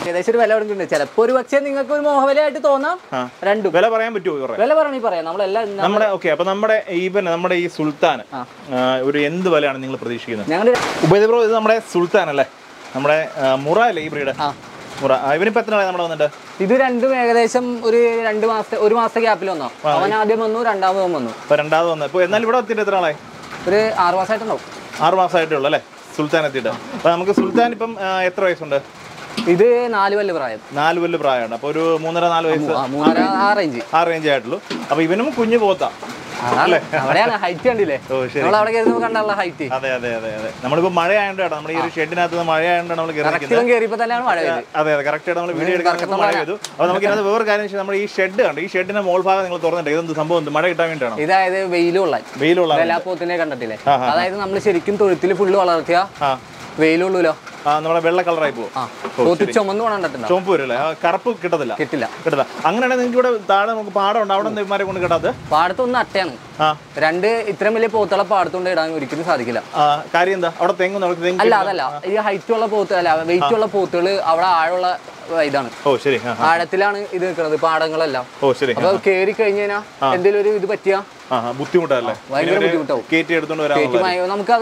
ഏകദേശം ഒരു വില കൊടുക്കുന്നുണ്ട് ചിലപ്പോ ഒരു പക്ഷേ നിങ്ങൾക്ക് ഒരു മോഹവിലയായിട്ട് തോന്നാം ആ. രണ്ടും വില പറയാൻ പറ്റുമോ ഇവരുടെ വില പറയണേ പറയാം നമ്മളെല്ലാം ഇന്ന- നമ്മുടെ ഓക്കെ അപ്പൊ നമ്മുടെ ഈവൻ നമ്മുടെ ഈ സുൽത്താൻ ആ. ആ, ഒരു എന്ത് വിലയാണ് നിങ്ങൾ പ്രതീക്ഷിക്കുന്നത് ഞങ്ങള് ഉപേദ ബ്രോ ഇത് നമ്മുടെ സുൽത്താൻ അല്ലേ നമ്മുടെ ആ, മുറ അല്ലേ ഈ ബ്രീഡ് ആ മുറ ആ, ഇവനിപ്പോ എത്ര നാളായി നമ്മുടെ വന്നിട്ട് ഇത് രണ്ടും ഏകദേശം ഒരു രണ്ട് മാസത്തെ ഒരു മാസത്തെ ഗ്യാപ്പിൽ വന്നോ അവൻ ആദ്യം വന്നു രണ്ടാമതും വന്നു ഇപ്പൊ രണ്ടാമത് വന്നത് ഇപ്പൊ എന്നാൽ ഇവിടെ എത്തിയിട്ട് എത്ര നാളായി ഒരു ആറ് മാസമായിട്ടുണ്ടാവും ആറ് മാസമായിട്ടേ ഉള്ളൂ അല്ലേ സുൽത്താൻ എത്തിയിട്ട് അപ്പൊ നമുക്ക് സുൽത്താൻ ഇപ്പം ആ, എത്ര വയസ്സുണ്ട് ഇത് നാല് പല്ല് പ്രായം നാല് കൊല്ലം പ്രായമാണ് അപ്പൊ ഒരു മൂന്നര നാല് വയസ്സ് ആ മൂന്നര ആ റേഞ്ച് ആ റേഞ്ച് ആയിട്ടുള്ളൂ അപ്പൊ ഇവനും കുഞ്ഞു പോത്താ അതാണ് അവിടെയാണ് ഹൈറ്റ് കണ്ടില്ലേ ഓ ശരി നമ്മൾ അവിടെ കയറുമ്പോൾ കണ്ടുള്ള ഹൈറ്റ് അതെ അതെ അതെ അതെ നമ്മളിപ്പോ മഴ ആയതുകൊണ്ടാണ് നമ്മുടെ ഈ ഒരു ഷെഡിനകത്ത് മഴ ആയതുകൊണ്ടാണ് നമ്മൾ കയറി കറക്റ്റ് ഇവൻ കയറിയപ്പോ തന്നെയാണ് മഴ പെയ്തത് അതെ അതെ കറക്റ്റ് ആയിട്ട് നമ്മൾ വീഡിയോ എടുക്കാൻ മഴ ചെയ്തു അപ്പൊ നമുക്ക് ഇതിനകത്ത് വേറെ കാര്യം വെച്ചാൽ നമ്മുടെ ഈ ഷെഡ് കണ്ട് ഈ ഷെഡിന്റെ മോൾ ഭാഗം നിങ്ങൾ തുറന്നിട്ട് ഇതെന്ത് സംഭവം എന്ത്? മഴ കിട്ടാൻ വേണ്ടിയാണോ ഇതായത് വെയിലുള്ള വെയിലുള്ള എല്ലാ പോത്തിനെ കണ്ടിട്ടില്ലേ ആ, ആ. അതായത് നമ്മൾ ശരിക്കും തൊഴുത്തിൽ ഫുള്ള് വളർത്തിയ ആ വെയിലുള്ളൂലോ ആ നമ്മുടെ വെള്ള കളറായി പോകും ആ പോത്ത് ചുമന്ന് കണ്ടിട്ടുണ്ടോ ചുവപ്പ് വരില്ലേ ആ, കറുപ്പ് കിട്ടത്തില്ല കിട്ടില്ല കിട്ടത്തില്ല അങ്ങനെയാണെങ്കിൽ നിങ്ങൾക്ക് ഇവിടെ താഴെ നമുക്ക് പാടം ഉണ്ട് അവിടെ നിന്ന് ഇവന്മാരെ കൊണ്ട് കിട്ടാത്തത് പാടത്തൊന്ന് അട്ടയാണ് ആ രണ്ട് ഇത്രയും വലിയ പോത്തുകളെ പാടത്തുകൊണ്ട് ഇടാൻ ഒരിക്കലും സാധിക്കില്ല ആ, കാര്യം എന്താ അവിടെ തെങ്ങ് നമുക്ക് തെങ്ങ് അല്ല അതല്ല ഈ ഹൈറ്റ് ഉള്ള പോത്ത് അല്ല വെയിറ്റ് ഉള്ള പോത്തുകൾ അവിടെ ആഴമുള്ള ഇതാണ് ഓ ശരി ആ ആ. ആഴത്തിലാണ് ഇത് നിൽക്കുന്നത് പാടങ്ങളെല്ലാം ഓ ശരി അപ്പൊ കേറി കഴിഞ്ഞു കഴിഞ്ഞാൽ എന്തെങ്കിലും ഒരു ഇത് പറ്റിയാ ആ ആ, ബുദ്ധിമുട്ടല്ലേ ഭയങ്കര ബുദ്ധിമുട്ടാവും കയറ്റി എടുത്തോണ്ട് വരാൻ കയറ്റി മയ- നമുക്കത്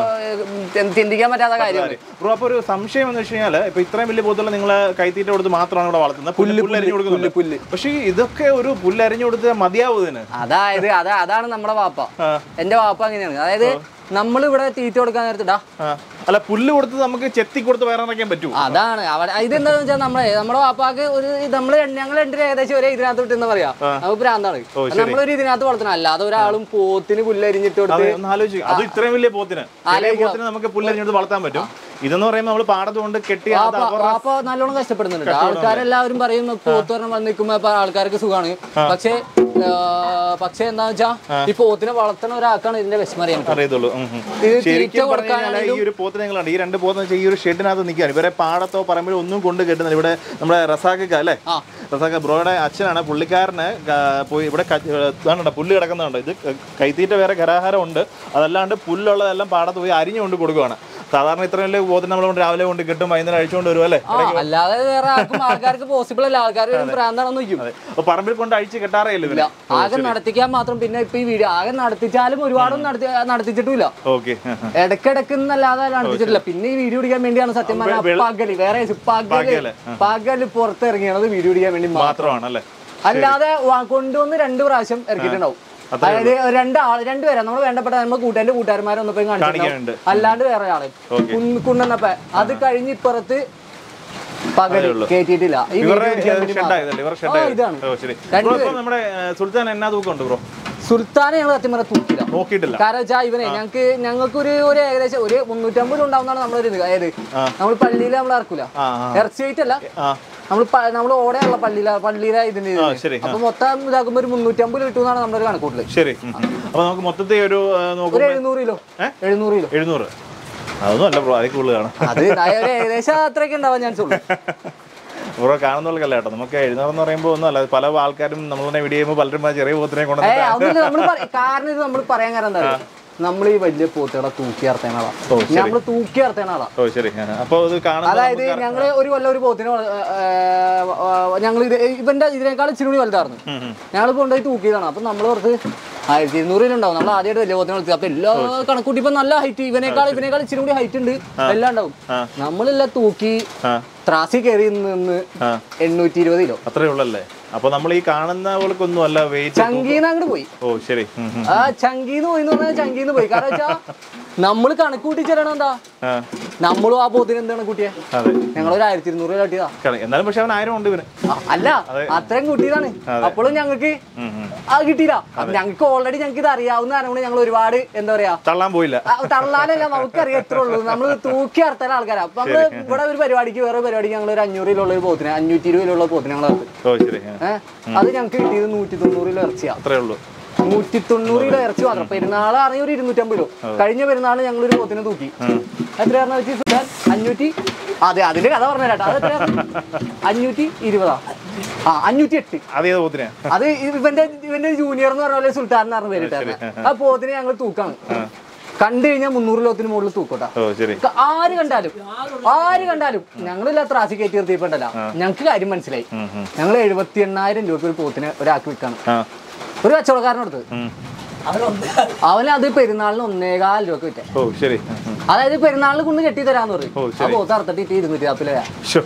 ഏഹ്, ചിന്തിക്കാൻ പറ്റാത്ത കാര്യമാണ് ബ്രോ അപ്പൊ ഒരു സംശയം എന്ന് വെച്ച് കഴിഞ്ഞാൽ ഇപ്പൊ ഇത്രയും വലിയ പോത്തുള്ള നിങ്ങൾ കൈത്തീറ്റ കൊടുത്ത് മാത്രമാണ് ഇവിടെ വളർത്തുന്നത് പുല്ല് പുല്ല് അരിഞ്ഞു കൊടുക്കുന്നുണ്ട് പുല്ല് പക്ഷേ ഇതൊക്കെ ഒരു പുല്ല് അരിഞ്ഞു കൊടുത്ത് മതിയാവും ഇതിന് അതായത് അതാ അതാണ് നമ്മുടെ വാപ്പ ആ. എന്റെ വാപ്പ അങ്ങനെയാണ് അതായത് നമ്മൾ ഇവിടെ തീറ്റ കൊടുക്കാൻ നേരത്തിടാ ആ. അല്ല പുല്ല് കൊടുത്ത് നമുക്ക് ചെത്തി കൊടുത്ത് വയറിറക്കാൻ പറ്റുമോ അതാണ് അവിടെ ഇതെന്താന്ന് വെച്ചാൽ നമ്മളെ നമ്മുടെ വാപ്പാക്ക് ഒരു നമ്മള് ഞങ്ങൾ രണ്ടുപേരും ഏകദേശം ഒരേ ഇതിനകത്ത് വിട്ടെന്ന് പറയാ നമുക്ക് ഭ്രാന്താണ് ഓ, നമ്മളൊരു ഇതിനകത്ത് വളർത്തണം അല്ലാതെ ഒരാളും പോത്തിന് പുല്ലരിഞ്ഞിട്ട് കൊടുത്ത് അതെ ഒന്ന് ആലോചിക്കുക അത് ഇത്രയും വലിയ പോത്തിന് ചെറിയ പോത്തിന് നമുക്ക് പുല്ല് അരിഞ്ഞെടുത്ത് വളർത്താൻ പറ്റും ഇതെന്ന് പറയുമ്പോൾ നമ്മൾ പാടത്ത് കൊണ്ട് കെട്ടി അത് വാപ്പ അവരുടെ വാപ്പ നല്ലോണം കഷ്ടപ്പെടുന്നുണ്ട് ആൾക്കാരെല്ലാവരും പറയും പോത്ത് പറഞ്ഞ വന്ന് നിൽക്കുമ്പോ ഇപ്പൊ ആൾക്കാർക്ക് സുഖമാണ് പക്ഷേ ആ, പക്ഷേ എന്താന്ന് വെച്ചാ ഈ പോത്തിനെ വളർത്തണ ഒരാൾക്കാണ് ഇതിന്റെ വിഷമം അറിയാൻ പറ്റും അറിയത്തുള്ളൂ ഉം, ഉം. ഇത് തീറ്റ ശരിക്കും പറഞ്ഞു കഴിഞ്ഞാൽ ഈ കൊടുക്കാനാണെങ്കിലും ഒരു പോത്തിനെ നിങ്ങളുണ്ട് ഈ രണ്ട് പോത്തെന്ന് വെച്ചാൽ ഈ ഒരു ഷെഡിനകത്ത് നിൽക്കുകയാണ് ഇവരെ പാടത്തോ പറമ്പിലോ ഒന്നും കൊണ്ട് കെട്ടുന്നില്ല ഇവിടെ നമ്മുടെ റസാഖ് അല്ലേ ആ. റസാഖ് ബ്രോയുടെ അച്ഛനാണ് പുള്ളിക്കാരന് ക- പോയി ഇവിടെ ക- ഇതാണുണ്ടോ പുല്ല് കിടക്കുന്നുണ്ട് ഇത് കൈത്തീറ്റ വേറെ ഖരാഹാരം ഉണ്ട് അതല്ലാണ്ട് പുല്ലുള്ളതെല്ലാം പാടത്ത് പോയി അരിഞ്ഞു കൊണ്ട് കൊടുക്കുകയാണ് സാധാരണ ഇത്ര വലിയ പോത്തിന് നമ്മൾ കൊണ്ട് രാവിലെ കൊണ്ട് കിട്ടും വൈകുന്നേരം അഴിച്ചുകൊണ്ട് വരും അല്ലേ ആ അല്ലാതെ വേറെ ആർക്കും ആൾക്കാർക്ക് പോസിബിൾ അല്ല ആൾക്കാർ ഭ്രാന്താണെന്ന് നോക്കും അതെ അപ്പൊ പറമ്പിൽ കൊണ്ട് അഴിച്ച് കെട്ടാറേ ഇല്ല ഇല്ല ആകെ നടത്തിക്കാൻ മാത്രം പിന്നെ ഇപ്പൊ ഈ വീഡിയോ ആകെ നടത്തിച്ചാലും ഒരുപാടൊന്നും നടത്തി നടത്തിച്ചിട്ടില്ല ഓക്കെ ഇടക്കിടക്ക് എന്നല്ലാതെ നടത്തിച്ചിട്ടില്ല പിന്നെ ഈ വീഡിയോ പിടിക്കാൻ വേണ്ടിയാണ് സത്യം പറഞ്ഞാൽ പകല് വേറെ പകല് പകല്, പകല് പുറത്തിറങ്ങിയത് വീഡിയോ പിടിക്കാൻ വേണ്ടി മാത്രം മാത്രമാണല്ലേ അല്ലാതെ വ- കൊണ്ടുവന്ന് രണ്ട് പ്രാവശ്യം ഇറക്കിയിട്ടുണ്ടാവും അതായത് രണ്ടാൾ രണ്ടുപേരാ നമ്മൾ വേണ്ടപ്പെട്ട നമ്മുടെ കൂട്ടുകാരുടെ കൂട്ടുകാരന്മാരെ ഒന്ന് പോയി കാണിച്ചിട്ടുണ്ടാവും കാണിക്കാനുണ്ട് അല്ലാണ്ട് വേറെ ആള് കുണ്ണന്നപ്പ അത് കഴിഞ്ഞ് ഇപ്പുറത്ത് പകല് കേറ്റിയിട്ടില്ല ഈ ഇവരുടെ വീഡിയോ പിടിക്കാൻ വേണ്ടി ഷെഡ് മാത്രം. ആയതല്ലേ ഇവരുടെ ആ, ഷെഡ് ഇതാണ് ഓ ശരി രണ്ട് ബ്രോ ഇപ്പൊ നമ്മുടെ ഏ, സുൽത്താൻ എന്നാ തൂക്കം ഉണ്ട് ബ്രോ സുൽത്താനെ ഞങ്ങൾ സത്യം പറഞ്ഞാൽ തൂക്കില്ല നോക്കിയിട്ടില്ല കാരണം വെച്ചാൽ ഇവനെ ഞങ്ങൾക്ക് ഞങ്ങൾക്ക് ഒരു ഒരു ഏകദേശം ഒരു മുന്നൂറ്റമ്പത് ഉണ്ടാവുന്നതാണ് നമ്മളൊരു ഇത് അതായത് നമ്മൾ പള്ളിയിൽ നമ്മൾ ഇറക്കൂല ആ ആ ഇറച്ചി വെയിറ്റല്ല ആ നമ്മൾ നമ്മൾ ഓടെയുള്ള പള്ളിയില പള്ളിയിലെ ഇതിന്റെ ആ ഇതിന്. ശരി അപ്പൊ മൊത്തം ഇതാക്കുമ്പോ ഒരു മുന്നൂറ്റമ്പത് കിട്ടുമെന്നാണ് നമ്മുടെ ഒരു കണക്കൂട്ടല് ശരി ഉം, ഉം. അപ്പൊ നമുക്ക് മൊത്തത്തിൽ ഒരു ഏ, ഒരു നോക്കുമ്പോ എഴുന്നൂറ് കിലോ ഏ? എഴുന്നൂറ് കിലോ എഴുന്നൂറ് അതൊന്നും അല്ല ബ്രോ അതിൽ കൂടുതലാണ് അത് ഒരു ഏകദേശം അത്രയൊക്കെ ഉണ്ടാവാൻ ചാൻസ് ഉള്ളൂ ബ്രോ കാണുന്നവർക്കല്ല കേട്ടോ നമുക്ക് എഴുന്നൂറെന്ന് പറയുമ്പോൾ ഒന്നും അല്ല പല ആൾക്കാരും നമ്മൾ തന്നെ വീഡിയോ ചെയ്യുമ്പോൾ പലരും ആ ചെറിയ പോത്തിനെ ഏ കൊണ്ടുവന്നിട്ട് അതൊന്നും നമ്മൾ കാരണം ഇത് നമ്മൾ പറയാൻ കാരണം എന്താ നമ്മൾ ഈ വലിയ പോത്തുകളെ തൂക്കി ഇറത്തേണ ആളാ ഓ, ശരി. നമ്മൾ തൂക്കി ഇറത്തേണ ആളാ ഓ ശരി ആ, അപ്പൊ അത് കാണുമ്പോൾ അതായത് ഞങ്ങള് ഒരു കൊല്ലം ഒരു പോത്തിനെ ഞങ്ങൾ ഇത് ഇവന്റെ ഇതിനേക്കാൾ ഇച്ചിരി കൂടി വലുതായിരുന്നു ഞങ്ങൾ കൊണ്ടുപോയി തൂക്കിയതാണ് അപ്പൊ നമ്മൾ പുറത്ത് ആയിരത്തി ഇരുന്നൂറിലുണ്ടാവും നമ്മൾ ആദ്യമായിട്ട് വലിയ പോത്തിനെ വളർത്തി അപ്പൊ എല്ലാ കണക്കൂട്ടി ഇപ്പൊ നല്ല ഹൈറ്റ് ഇവനേക്കാൾ ഇവനേക്കാൾ ഇച്ചിരി കൂടി ഹൈറ്റ് ഉണ്ട് എല്ലാം ഉണ്ടാവും ആ. നമ്മളെല്ലാം തൂക്കി ആ ത്രാസി കയറി നിന്ന് ആ എണ്ണൂറ്റി ഇരുപത് കിലോ അത്രേ ഉള്ളല്ലേ അപ്പൊ നമ്മൾ ഈ കാണുന്ന പോലൊന്നും അല്ല വെയിറ്റ് ചങ്കീന്ന് അങ്ങോട്ട് പോയി ഓ ശരി ഉം, ഉം. ആ ചങ്കീന്ന് പോയി എന്ന് പറഞ്ഞാൽ ചങ്കീന്ന് പോയി കാരണം വെച്ചാ നമ്മൾ കണക്കൂട്ടി ചെല്ലണം എന്താ ആ നമ്മളും ആ പോത്തിന് എന്താണ് കൂട്ടിയെ അതെ ഞങ്ങൾ ഒരു ആയിരത്തി ഇരുന്നൂറ് രൂപ കിട്ടിയതാ കാണി. എന്നാലും പക്ഷെ അവൻ ആയിരം ഉണ്ട് ഇവന് ആ, അല്ല അത്രയും കൂട്ടിയതാണ് അപ്പോഴും ഞങ്ങൾക്ക് ഉം, ഉം. ആ കിട്ടിയില്ല ഞങ്ങൾക്ക് ഓൾറെഡി ഞങ്ങൾക്ക് ഇത് അറിയാവുന്ന കാരണം ഞങ്ങൾ ഒരുപാട് എന്താ പറയാ തള്ളാൻ പോയില്ല ആ, തള്ളാനല്ല നമുക്കറിയാം എത്ര ഉള്ളൂ നമ്മൾ തൂക്കി അർത്താൻ ആൾക്കാരാ അപ്പൊ നമ്മള് ഇവിടെ ഒരു പരിപാടിക്ക് വേറെ പരിപാടിക്ക് ഞങ്ങൾ ഒരു അഞ്ഞൂറ് കിലോ ഉള്ള ഒരു പോത്തിന് അഞ്ഞൂറ്റി ഇരുപത് കിലോ ഉള്ള പോത്തിന് ഞങ്ങൾ ഇറക്കും ഓ ശരി ആ. ഏഹ് അത് ഞങ്ങൾക്ക് കിട്ടിയത് നൂറ്റി തൊണ്ണൂറ് കിലോ ഇറച്ചിയാ അത്രേ ഉള്ളൂ നൂറ്റി തൊണ്ണൂറ് കിലോ ഇറച്ചി മാത്രം പെരുന്നാളാണെങ്കിൽ ഒരു ഇരുന്നൂറ്റമ്പത് കിലോ കഴിഞ്ഞ പെരുന്നാൾ ഞങ്ങൾ ഒരു പോത്തിനെ തൂക്കി എത്രയായിരുന്നു വെച്ച് സുൽത്താൻ അഞ്ഞൂറ്റി അതെ അതിന്റെ കഥ പറഞ്ഞുതരാട്ടോ അത് എത്രയായിരുന്നു അഞ്ഞൂറ്റി ഇരുപതാ ആ അഞ്ഞൂറ്റി എട്ട് അതേത് പോത്തിനെ അത് ഇവന്റെ ഇവന്റെ ജൂനിയർ എന്ന് പറഞ്ഞ പോലെ സുൽത്താൻ എന്ന് പറഞ്ഞ പേരിട്ടായിരുന്നു ആ പോത്തിനെ ഞങ്ങൾ തൂക്കാണ് കണ്ടു കഴിഞ്ഞാൽ മുന്നൂറ് ലോകത്തിന് മുകളിൽ തൂക്കോട്ടാ ഓ ശരി ക- ആര് കണ്ടാലും ആര് കണ്ടാലും ഞങ്ങളില്ല ത്രാസി കയറ്റി നിർത്തിയപ്പോണ്ടല്ല ഞങ്ങൾക്ക് കാര്യം മനസ്സിലായി ഉം, ഉം. ഞങ്ങൾ എഴുപത്തി എണ്ണായിരം രൂപ ഒരു പോത്തിനെ ഒരാൾക്ക് വിൽക്കാണ് ആ ഒരു കച്ചവടക്കാരനടുത്ത് ഉം. അവന് അത് പെരുന്നാളിന് ഒന്നേകാൽ രൂപ വിറ്റേ ഓ ശരി ഉം, ഉം. അതായത് പെരുന്നാളിന് കൊണ്ട് കെട്ടി തരാന്ന് പറയും ഓ, ആ പോത്ത് അറുത്തിട്ട് ഇരുന്നൂറ്റി നാൽപ്പത് രൂപ ശ്ശോ.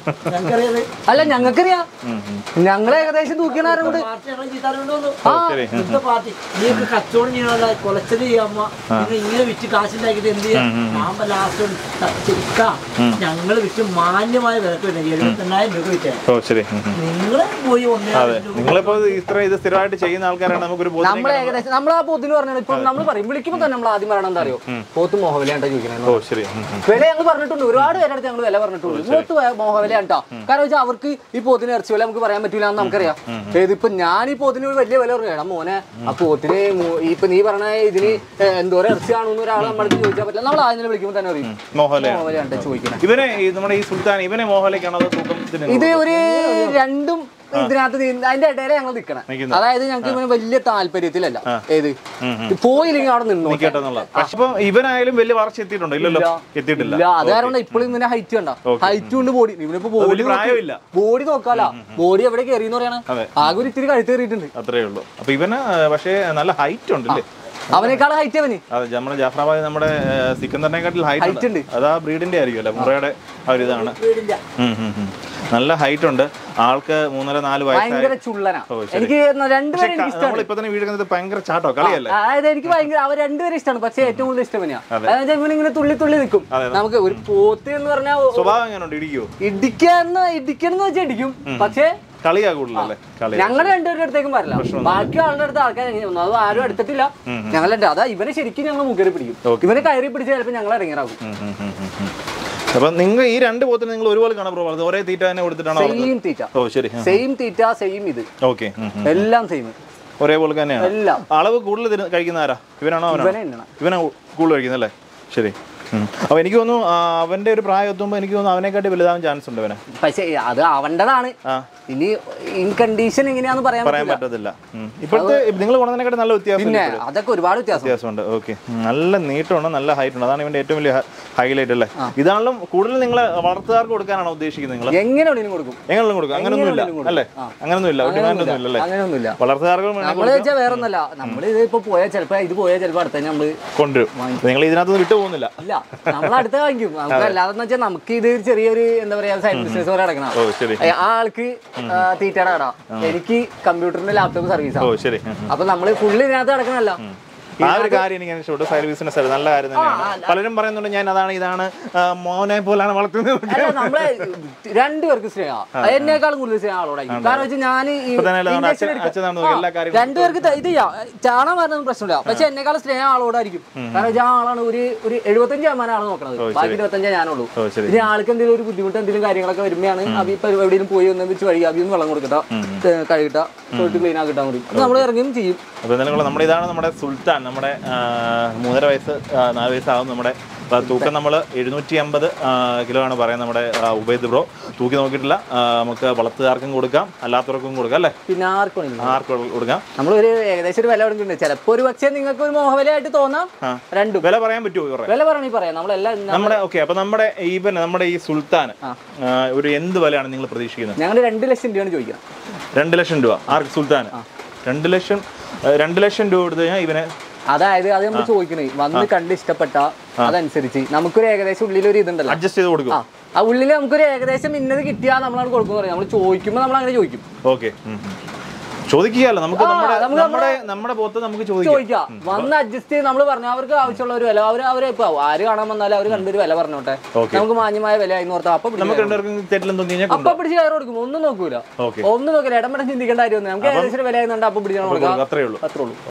അല്ല ഞങ്ങൾക്കറിയാം ഉം, ഉം. ഞങ്ങൾ ഏകദേശം തൂക്കിയണാരും കൊണ്ട് പാർട്ടി ഞങ്ങൾ ചീത്താറുണ്ടോന്നു ഓ ശരി ഉം. ഇന്നത്തെ പാർട്ടി നീക്ക് കച്ചവടം ചെയ്യണല്ല കൊലച്ചത് ചെയ്യാമ്മ നിങ്ങൾ ഇങ്ങനെ വിറ്റ് കാശുണ്ടാക്കിയിട്ട് എന്ത് ചെയ്യാം ഞാൻ ലാസ്റ്റ് ചിരിക്ക ഞങ്ങൾ വിറ്റ് മാന്യമായ വിലക്ക് വിറ്റേ എഴുപത്തെണ്ണായിരം രൂപ വിറ്റേ ഓ ശരി ഉം, ഉം. നിങ്ങളെ പോയി ഒന്നേ അതെ നിങ്ങളിപ്പോ ഇത്ര ഇത് സ്ഥിരമായിട്ട് ചെയ്യുന്ന ആൾക്കാരാണ് നമുക്കൊരു പോത്തിനെ നമ്മൾ ഏകദേശം നമ്മൾ ആ പോത്തിന് പറഞ്ഞാൽ ഇപ്പൊ നമ്മൾ പറയും വിളിക്കുമ്പോൾ തന്നെ നമ്മൾ ആദ്യം പറയണം എന്താ അറിയോ പോത്ത് മോഹവിലാണ്ടാ ചോദിക്കണേ ഓ ശരി ഉം, ഉം. വില ഞങ്ങൾ പറഞ്ഞിട്ടുണ്ട് ഒരുപാട് പേരടുത്ത് ഞങ്ങൾ വില പറഞ്ഞിട്ടുണ്ട് പോത്ത് വേ- മോഹവിലയാണ് കേട്ടോ കാരണം വെച്ചാൽ അവർക്ക് ഈ പോത്തിന് ഇറച്ചി വില നമുക്ക് പറയാൻ പറ്റൂല എന്ന് നമുക്കറിയാം ഇതിപ്പോ ഞാൻ ഈ പോത്തിന് ഒരു വലിയ വില പറഞ്ഞു എടാ മോനെ ആ പോത്തിന് മൂ- ഇപ്പൊ നീ പറഞ്ഞ ഇതിന് ഏഹ്, എന്തോരം ഇറച്ചി കാണുന്ന ഒരാൾ നമ്മുടെ ചോദിച്ചാൽ പറ്റില്ല നമ്മൾ ആദ്യം വിളിക്കുമ്പോൾ തന്നെ അറിയും മോഹൻലാൽ മോഹവിലാണ് ചോദിക്കണേ ഇവനെ ഈ നമ്മുടെ ഈ സുൽത്താൻ ഇവനെ മോഹൻലേക്കാണോ അതോ തൂക്കത്തിന് ഇത് ഒരു രണ്ടും ഇതിനകത്ത് നി- അതിന്റെ ഇടയിലെ ഞങ്ങൾ നിൽക്കണം നിൽക്കുന്നത്. അതായത് ഞങ്ങൾക്ക് ഇവന് വലിയ താല്പര്യത്തിലല്ല ഏത് പോയില്ലെങ്കിൽ അവിടെ നിന്നോ കേട്ടെന്നുള്ള പക്ഷെ ഇപ്പൊ ഇവനായാലും വലിയ വളർച്ച എത്തിയിട്ടുണ്ടോ ഇല്ലല്ലോ എത്തിയിട്ടില്ല ഇല്ല അത് കാരണം ഇപ്പോഴും ഇവന്റെ ഹൈറ്റ് കണ്ട ഹൈറ്റ് ഉണ്ട് ബോഡി ഇവനിപ്പോ ബോഡി വലിയ പ്രായമില്ല ബോഡി നോക്കാല ബോഡി എവിടെ കയറിയെന്ന് പറയണ അതെ. ആകെ ഒരു ഇത്തിരി കഴുത്ത് കയറിയിട്ടുണ്ട് അത്രേ ഉള്ളൂ അപ്പൊ ഇവന് പക്ഷേ നല്ല ഹൈറ്റ് ഉണ്ട് അല്ലേ അവനേക്കാൾ ഹൈറ്റ് അവന് അതെ നമ്മുടെ ജാഫ്രാബാദ് നമ്മുടെ ഏഹ്, സിക്കന്ദറിനെക്കാട്ടിൽ Height ഹൈറ്റ് ഉണ്ട്. ഉണ്ട് അത് ആ ബ്രീഡിന്റെ ആയിരിക്കും അല്ലേ മുറയുടെ ആ ഒരു ഇതാണ് വീടിന്റെ ഉം, ഉം, ഉം. നല്ല ഹൈറ്റ് ഉണ്ട് ആൾക്ക് മൂന്നര നാല് വയസ്സായി ഭയങ്കര ചുള്ളനാ ഓ, ശരി. എനിക്ക് രണ്ടുപേരും എനിക്ക് നമ്മൾ ഇഷ്ടമാണ് ഇപ്പൊ തന്നെ വീട് ഭയങ്കര ചാട്ടോ കളിയല്ലേ അതായത് എനിക്ക് ഭയങ്കര അവർ രണ്ടുപേരും ഇഷ്ടമാണ് പക്ഷെ ഏറ്റവും കൂടുതൽ ഇഷ്ടം തന്നെയാ അതായത് ഇവനിങ്ങനെ തുള്ളി തുള്ളി നിൽക്കും നമുക്ക് ഒരു പോത്ത് എന്ന് പറഞ്ഞാൽ സ്വഭാവം എങ്ങനെയുണ്ട് ഇടിക്കോ ഇടിക്കാന്ന് ഇടിക്കണം വെച്ചാൽ ഇടിക്കും പക്ഷേ കളിയാ കൂടുതലല്ലേ കളി ഞങ്ങൾ രണ്ടുപേരുടെ അടുത്തേക്കും വരില്ല ബാക്കി ആളുടെ അടുത്ത് ആൾക്കാർ എങ്ങനെയാ അത് ആരും എടുത്തിട്ടില്ല ഞങ്ങൾ രണ്ട് അതാ ഇവനെ ശരിക്കും ഞങ്ങൾ മുഖേറി പിടിക്കും ഇവനെ കയറി പിടിച്ച് ചിലപ്പോൾ ഞങ്ങൾ ഇറങ്ങിറാകും ഉം, ഉം, ഉം, ഉം, ഉം. അപ്പൊ നിങ്ങൾ ഈ രണ്ട് പോത്തിന് നിങ്ങൾ ഒരുപോലെ കാണാൻ ബ്രോ ഒരേ തീറ്റ തന്നെ കൊടുത്തിട്ടാണോ വളർത്തുന്നത്? സെയിം തീറ്റ ഓ ശരി സെയിം തീറ്റ സെയിം ഇത് ഓക്കെ എല്ലാം സെയിം ഒരേപോലെ തന്നെയാണ് എല്ലാം അളവ് കൂടുതൽ തിന്ന- കഴിക്കുന്ന ആരാ ഇവനാണോ അവനാണോ ഇവനെ എണ്ണണം ഇവനാ കൂടുതൽ കഴിക്കുന്നല്ലേ ശരി ഉം. അപ്പൊ എനിക്ക് തോന്നുന്നു ആ, അവന്റെ ഒരു പ്രായം എത്തുമ്പോൾ എനിക്ക് തോന്നുന്നു അവനെക്കാട്ടി വലുതാവാൻ ചാൻസ് ഉണ്ട് അവനെ പക്ഷെ അത് അവൻ്റെതാണ് ആ ഇനി ഇൻ കണ്ടീഷൻ എങ്ങനെയാന്ന് പറയാൻ പറയാൻ പറ്റില്ല പറ്റത്തില്ല ഉം. ഇപ്പോഴത്തെ നിങ്ങൾ കൊണ്ടതിനെക്കാട്ടി നല്ല വ്യത്യാസം പിന്നെ അതൊക്കെ ഒരുപാട് വ്യത്യാസം വ്യത്യാസമുണ്ട് ഓക്കെ നല്ല നീട്ടമുണ്ട് നല്ല ഹൈറ്റ് ഉണ്ട് അതാണ് ഇവന്റെ ഏറ്റവും വലിയ ഹൈലൈറ്റ് അല്ലേ ഇതാണല്ലോ കൂടുതൽ നിങ്ങൾ വളർത്തുകാർക്ക് കൊടുക്കാനാണോ ഉദ്ദേശിക്കുന്നത് നിങ്ങൾ എങ്ങനെ വേണേലും കൊടുക്കും എങ്ങനെയും കൊടുക്കും അങ്ങനൊന്നുമില്ല അല്ലേ അങ്ങനൊന്നുമില്ല ഒരു ഡിമാൻഡ് ഒന്നും ഇല്ലല്ലേ അങ്ങനെയൊന്നുമില്ല വളർത്തുകാർക്ക് വേണമെങ്കിൽ നമ്മള് വെച്ചാൽ വേറെ ഒന്നല്ല നമ്മൾ ഇത് ഇപ്പൊ പോയാൽ ചിലപ്പോ ഇത് പോയാൽ ചിലപ്പോ അടുത്ത നമ്മള് കൊണ്ടുവരും നിങ്ങൾ ഇതിനകത്ത് വിട്ടു പോകുന്നില്ല ഇല്ല നമ്മൾ അടുത്ത വാങ്ങിക്കും നമുക്ക് അല്ലാതെന്ന് വെച്ചാൽ നമുക്ക് ഇത് ചെറിയൊരു എന്താ പറയാ സൈഡ് ബിസിനസ് പോലെ അടക്കണം ഓ ശരി ആ ആൾക്ക് ആ, തീറ്റയുടെ കട എനിക്ക് കമ്പ്യൂട്ടറിന്റെ ലാപ്ടോപ്പ് സർവീസ് ഓ ആണ് ശരി ഉം. അപ്പൊ നമ്മള് ഫുള്ള് ഇതിനകത്ത് നടക്കണല്ല ആ ഒരു കാര്യം എനിക്ക് ഇഷ്ടപ്പെട്ടു സൈഡ് ബിസിനസ് ആണ് നല്ല കാര്യം തന്നെയാണ് പലരും പറയുന്നുണ്ട് ഞാൻ അതാണ് ഇതാണ് ആ, മോനെ പോലാണ് വളർത്തുന്നത് അല്ല നമ്മളെ രണ്ടുപേർക്ക് സ്നേഹം എന്നേക്കാളും കൂടുതൽ സ്നേഹം ആളോടായിരിക്കും കാരണം വെച്ചാൽ ഞാൻ ഈ ഇപ്പൊ തന്നെ അല്ലേ നമ്മുടെ injection അച്ഛൻ- എടുക്ക- അച്ഛനാണ് നോക്കുക, എല്ലാ ആ, കാര്യങ്ങളും രണ്ടുപേർക്ക് ത- ഇത് ചെയ്യാം ചാണകം വരുന്നത് പ്രശ്നമില്ല പക്ഷെ എന്നെക്കാളും സ്നേഹം ആളോടായിരിക്കും കാരണം വെച്ചാൽ ആ ആളാണ് ഒരു ഒരു എഴുപത്തഞ്ച് ശതമാനം ആണ് നോക്കണത് ബാക്കി ഇരുപത്തഞ്ചേ ഞാനുള്ളൂ ഓ ശരി ഇനി ആൾക്ക് എന്തെങ്കിലും ഒരു ബുദ്ധിമുട്ട് എന്തെങ്കിലും കാര്യങ്ങളൊക്കെ വരുമ്പോഴാണ് അബി ഇപ്പൊ എവിടെയും പോയി ഒന്ന് വെച്ച് വഴി അബി ഒന്ന് വെള്ളം കൊടുക്കട്ട കഴുകിട്ട തൊട്ട് ക്ലീൻ ആക്കിട്ടാൽ മതി നമ്മൾ ഇറങ്ങിയും ചെയ്യും അപ്പോൾ എന്തായാലും നമ്മുടെ ഇതാണ് നമ്മുടെ സുൽത്താൻ നമ്മുടെ ആ, മൂന്നര വയസ്സ് ആ, നാല് വയസ്സാകും നമ്മുടെ ആ, തൂക്കം നമ്മൾ എഴുന്നൂറ്റി അമ്പത് കിലോ ആണ് പറയുന്നത് നമ്മുടെ ആ, ഉബൈദ് ബ്രോ തൂക്കി നോക്കിയിട്ടില്ല ആ, നമുക്ക് വളർത്തുകാർക്കും കൊടുക്കാം അല്ലാത്തവർക്കും കൊടുക്കാം അല്ലേ പിന്നെ ആർക്കും വേണമെങ്കിലും. ആർക്കും കൊടുക്കാം നമ്മളൊരു ഏകദേശം ഒരു വില കൊടുക്കുന്നുണ്ട് ചിലപ്പോ ഒരു പക്ഷേ നിങ്ങൾക്ക് ഒരു മോഹവിലയായിട്ട് തോന്നാം ആ. രണ്ടും വില പറയാൻ പറ്റുമോ ഇവരുടെ വില പറയണേ പറയാം നമ്മളെല്ലാം നമ്മുടെ ഓക്കെ അപ്പൊ നമ്മുടെ ഈവൻ നമ്മുടെ ഈ സുൽത്താൻ ആ, ഒരു എന്ത് വിലയാണ് നിങ്ങൾ പ്രതീക്ഷിക്കുന്നത് ഞങ്ങൾ രണ്ട് ലക്ഷം രൂപയാണ് ചോദിക്കുന്നത് രണ്ട് ലക്ഷം രൂപ ആർക്ക് സുൽത്താൻ രണ്ട് ലക്ഷം ആ, രണ്ട് ലക്ഷം രൂപ കൊടുത്തു കഴിഞ്ഞാൽ ഇവനെ അതായത് അത് നമ്മൾ ചോദിക്കണേ വന്ന് കണ്ട് ഇഷ്ടപ്പെട്ട അതനുസരിച്ച് നമുക്കൊരു ഏകദേശം ഉള്ളിൽ ഒരു ഇതുണ്ടല്ലോ അഡ്ജസ്റ്റ് ചെയ്ത് കൊടുക്കും ആ ആ ഉള്ളിൽ നമുക്കൊരു ഏകദേശം ഇന്നത് കിട്ടിയാൽ നമ്മളാണ് കൊടുക്കുന്നത് പറയാം നമ്മൾ ചോദിക്കുമ്പോൾ നമ്മൾ അങ്ങനെ ചോദിക്കും ഓക്കെ ചോദിക്കുകയല്ലോ നമുക്ക് ആ, നമ്മുടെ നമുക്ക് നമ്മുടെ നമ്മുടെ പോത്ത് നമുക്ക് ചോദിക്കാം ചോദിക്കാം വന്ന് അഡ്ജസ്റ്റ് ചെയ്ത് നമ്മൾ പറഞ്ഞു അവർക്ക് ആവശ്യമുള്ള ഒരു വില അവർ അവരെ ഇപ്പൊ ആര് കാണാൻ വന്നാലും അവർ കണ്ടൊരു വില പറഞ്ഞോട്ടെ Okay. നമുക്ക് മാന്യമായ വില ആയി ഓർത്താ അപ്പൊ പിടിച്ച് നമുക്ക് രണ്ടുപേർക്കും തെറ്റിലും തോന്നി കഴിഞ്ഞാൽ അപ്പൊ പിടിച്ച് കയറി കൊടുക്കും ഒന്നും നോക്കൂല ഓക്കെ ഒന്നും നോക്കില്ല ഇടം പെട്ടെന്ന് ചിന്തിക്കേണ്ട കാര്യമൊന്നും നമുക്ക് ഏകദേശം ഒരു വില ആയിരുന്നുണ്ട് അപ്പൊ പിടിച്ചാൽ കൊടുക്കാം അത്രേ ഉള്ളൂ അത്രേ ഉള്ളൂ